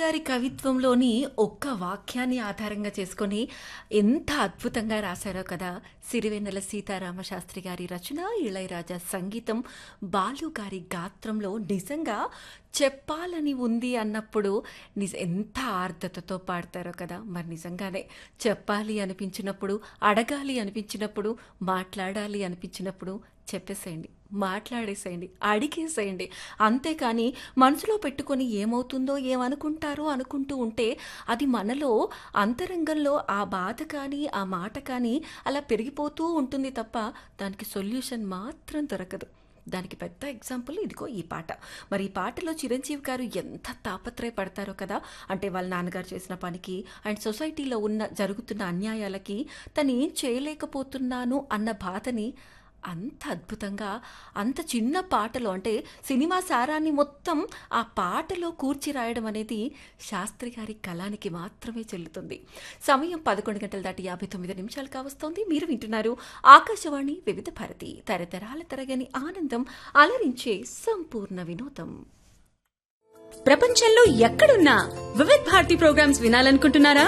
గారి కవిత్వంలోని ఒక్క వాక్యాన్ని ఆధారంగా చేసుకొని ఎంత అద్భుతంగా రాశారో కదా సిరివెన్నెల సీతారామ శాస్త్రి గారి రచన ఇళయరాజా సంగీతం బాలు గారి గాత్రంలో నిజంగా చెప్పాలని ఉంది అన్నప్పుడు నిజ ఎంత ఆర్ద్రతతో పాడతారో కదా మరి నిజంగానే చెప్పాలి అనిపించినప్పుడు అడగాలి అనిపించినప్పుడు మాట్లాడాలి అనిపించినప్పుడు చెప్పేసేయండి మాట్లాడేసేయండి అడిగేసేయండి అంతేకాని మనసులో పెట్టుకొని ఏమవుతుందో ఏమనుకుంటారో అనుకుంటూ ఉంటే అది మనలో అంతరంగంలో ఆ బాధ కానీ ఆ మాట కానీ అలా పెరిగిపోతూ ఉంటుంది తప్ప దానికి సొల్యూషన్ మాత్రం దొరకదు దానికి పెద్ద ఎగ్జాంపుల్ ఇదిగో ఈ పాట మరి ఈ పాటలో చిరంజీవి గారు ఎంత తాపత్రయపడతారో కదా అంటే వాళ్ళ నాన్నగారు చేసిన పనికి అండ్ సొసైటీలో ఉన్న జరుగుతున్న అన్యాయాలకి తను ఏం చేయలేకపోతున్నాను అన్న బాధని అంత అద్భుతంగా అంత చిన్న పాటలో అంటే సినిమా సారాన్ని మొత్తం ఆ పాటలో కూర్చి రాయడం అనేది శాస్త్రి గారి కళానికి మాత్రమే చెల్లుతుంది సమయం పదకొండు గంటల దాటి యాభై తొమ్మిది నిమిషాలు కావస్తోంది మీరు వింటున్నారు ఆకాశవాణి వివిధ భారతి తరతరాల తరగని ఆనందం అలరించే సంపూర్ణ వినోదం ప్రపంచంలో ఎక్కడున్నా వివిధ్ భారతి ప్రోగ్రామ్స్ వినాలనుకుంటున్నారా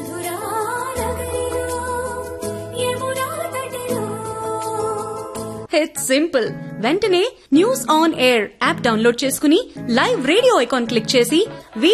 ఇట్స్ సింపుల్ వెంటనే news on air app download చేసుకుని లైవ్ రేడియో ఐకాన్ క్లిక్ చేసి